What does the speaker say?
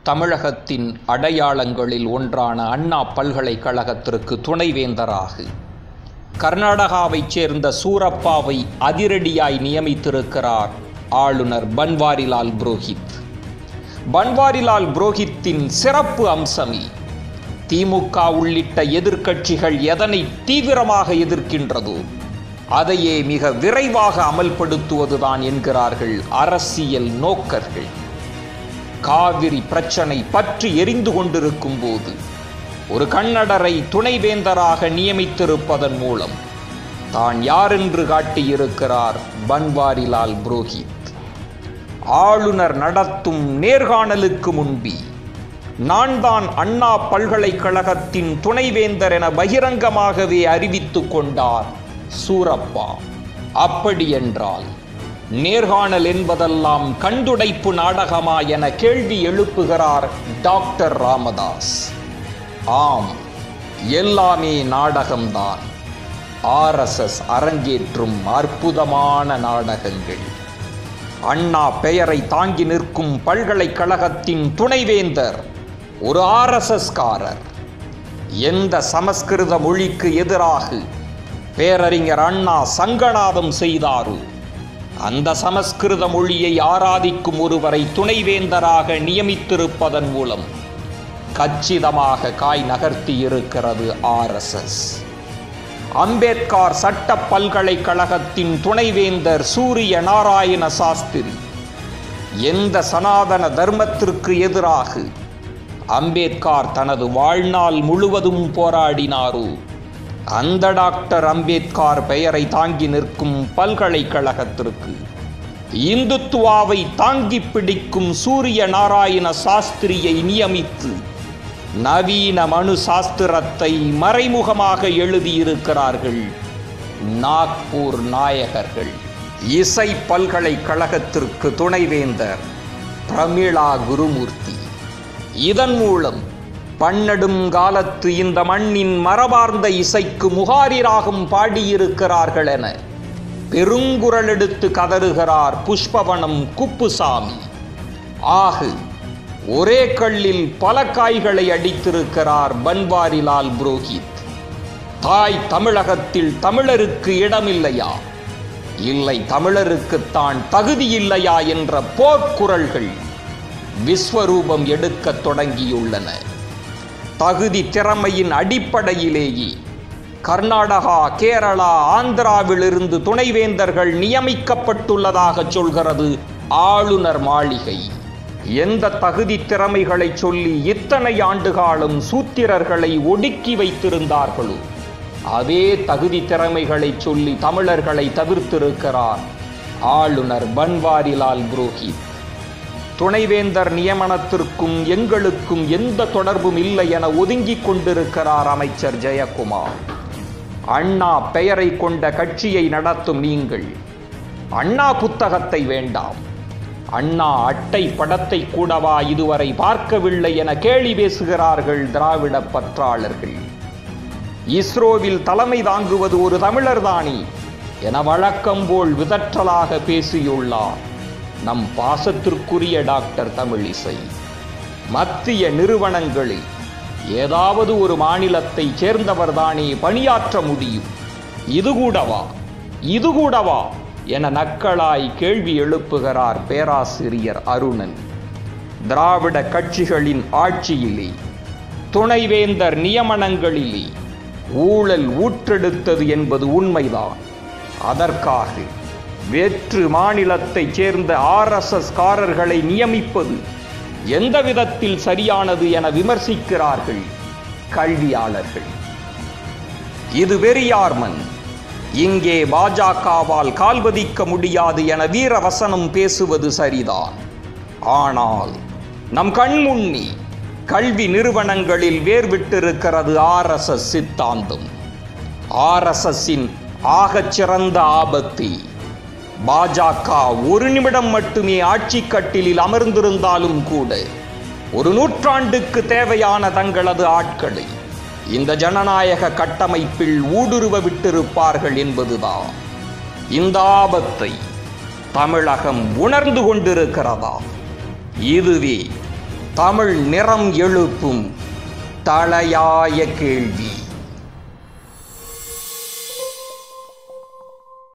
தமிழகத்தின் அடையாளங்களில் ஒன்றான அண்ணா பல்கலைக்கழகத்திற்கு துணைவேந்தராக கர்நாடகாவைச் சேர்ந்த சூரப்பாவை அதிரடியாய் நியமித்திருக்கிறார் ஆளுநர் பன்வாரிலால் புரோஹித் பன்வாரிலால் புரோஹித்தின் சிறப்பு அம்சமே திமுக உள்ளிட்ட எதிர்க்கட்சிகள் எதனை தீவிரமாக எதிர்க்கின்றதோ அதையே மிக விரைவாக அமல்படுத்துவதுதான் என்கிறார்கள் அரசியல் நோக்கர்கள் காவிரி பிரச்சனை பற்றி எரிந்து கொண்டிருக்கும் போது ஒரு கன்னடரை துணைவேந்தராக நியமித்திருப்பதன் மூலம் தான் யாரென்று காட்டியிருக்கிறார் பன்வாரிலால் புரோஹித் ஆளுநர் நடத்தும் நேர்காணலுக்கு முன்பி நான் தான் அண்ணா பல்கலைக்கழகத்தின் துணைவேந்தர் என பகிரங்கமாகவே அறிவித்துக் கொண்டார் சூரப்பா அப்படியென்றால் நேர்காணல் என்பதெல்லாம் கண்டுடைப்பு நாடகமா என கேள்வி எழுப்புகிறார் டாக்டர் ராமதாஸ் ஆம் எல்லாமே நாடகம்தான் ஆர்எஸ்எஸ் அரங்கேற்றும் அற்புதமான நாடகங்கள் அண்ணா பெயரை தாங்கி நிற்கும் பல்கலைக்கழகத்தின் துணைவேந்தர் ஒரு ஆர்எஸ்எஸ்காரர் எந்த சமஸ்கிருத மொழிக்கு எதிராக பேரறிஞர் அண்ணா சங்கநாதம் செய்தாரோ அந்த சமஸ்கிருத மொழியை ஆராதிக்கும் ஒருவரை துணைவேந்தராக நியமித்திருப்பதன் மூலம் கச்சிதமாக காய் நகர்த்தி இருக்கிறது ஆர்எஸ்எஸ் அம்பேத்கர் சட்ட பல்கலைக்கழகத்தின் துணைவேந்தர் சூரிய நாராயண சாஸ்திரி எந்த சனாதன தர்மத்திற்கு எதிராக அம்பேத்கர் தனது வாழ்நாள் முழுவதும் போராடினாரோ அந்த டாக்டர் அம்பேத்கர் பெயரை தாங்கி நிற்கும் பல்கலைக்கழகத்திற்கு இந்துத்துவாவை தாங்கி பிடிக்கும் சூரிய நாராயண சாஸ்திரியை நியமித்து நவீன மனு சாஸ்திரத்தை மறைமுகமாக எழுதியிருக்கிறார்கள் நாக்பூர் நாயகர்கள் இசை பல்கலைக்கழகத்திற்கு துணைவேந்தர் பிரமிளா குருமூர்த்தி இதன் மூலம் பன்னெடும் காலத்து இந்த மண்ணின் மரபார்ந்த இசைக்கு முகாரி ராகம் பாடியிருக்கிறார்கள் என பெருங்குரல் எடுத்து கதறுகிறார் புஷ்பவனம் குப்புசாமி ஆகு ஒரே கல்லில் பல காய்களை அடித்திருக்கிறார் பன்வாரிலால் புரோஹித் தாய் தமிழகத்தில் தமிழருக்கு இடமில்லையா இல்லை தமிழருக்குத்தான் தகுதி இல்லையா என்ற போர்க்குரல்கள் விஸ்வரூபம் எடுக்கத் தொடங்கியுள்ளன தகுதி திறமையின் அடிப்படையிலேயே கர்நாடகா கேரளா ஆந்திராவிலிருந்து துணைவேந்தர்கள் நியமிக்கப்பட்டுள்ளதாக சொல்கிறது ஆளுநர் மாளிகை எந்த தகுதி திறமைகளை சொல்லி இத்தனை ஆண்டுகாலம் சூத்திரர்களை ஒடுக்கி வைத்திருந்தார்களோ அதே தகுதி திறமைகளை சொல்லி தமிழர்களை தவிர்த்திருக்கிறார் ஆளுநர் பன்வாரிலால் புரோஹித் துணைவேந்தர் நியமனத்திற்கும் எங்களுக்கும் எந்த தொடர்பும் இல்லை என ஒதுங்கிக் கொண்டிருக்கிறார் அமைச்சர் ஜெயக்குமார் அண்ணா பெயரை கொண்ட கட்சியை நடத்தும் நீங்கள் அண்ணா புத்தகத்தை வேண்டாம் அண்ணா அட்டை படத்தை கூடவா இதுவரை பார்க்கவில்லை என கேலி பேசுகிறார்கள் திராவிட பற்றாளர்கள் இஸ்ரோவில் தலைமை தாங்குவது ஒரு தமிழர்தானி என வழக்கம் போல் விதற்றலாக பேசியுள்ளார் நம் பாசத்திற்குரிய டாக்டர் தமிழிசை மத்திய நிறுவனங்களில் ஏதாவது ஒரு மாநிலத்தை சேர்ந்தவர்தானே பணியாற்ற முடியும் இது கூடவா இது கூடவா என நக்களாய் கேள்வி எழுப்புகிறார் பேராசிரியர் அருணன் திராவிட கட்சிகளின் ஆட்சியிலே துணைவேந்தர் நியமனங்களிலே ஊழல் ஊற்றெடுத்தது என்பது உண்மைதான் அதற்காக வேற்று மாநிலத்தைச் சேர்ந்த ஆர்எஸ்எஸ் காரர்களை நியமிப்பது எந்த விதத்தில் சரியானது என விமர்சிக்கிறார்கள் கல்வியாளர்கள் இது வெறியார் மண் இங்கே பாஜகவால் கால்வதிக்க முடியாது என வீரவசனம் பேசுவது சரிதான் ஆனால் நம் கண்முன்னி கல்வி நிறுவனங்களில் வேர்விட்டிருக்கிறது ஆர்எஸ்எஸ் சித்தாந்தம் ஆர்எஸ்எஸ்ஸின் ஆகச்சிறந்த ஆபத்து பாஜக ஒரு நிமிடம் மட்டுமே ஆட்சி கட்டிலில் அமர்ந்திருந்தாலும் கூட ஒரு நூற்றாண்டுக்கு தேவையான தங்களது ஆட்களை இந்த ஜனநாயக கட்டமைப்பில் ஊடுருவ விட்டிருப்பார்கள் என்பதுதான் இந்த ஆபத்தை தமிழகம் உணர்ந்து கொண்டிருக்கிறதா இதுவே தமிழ் நிறம் எழுப்பும் தலையாய கேள்வி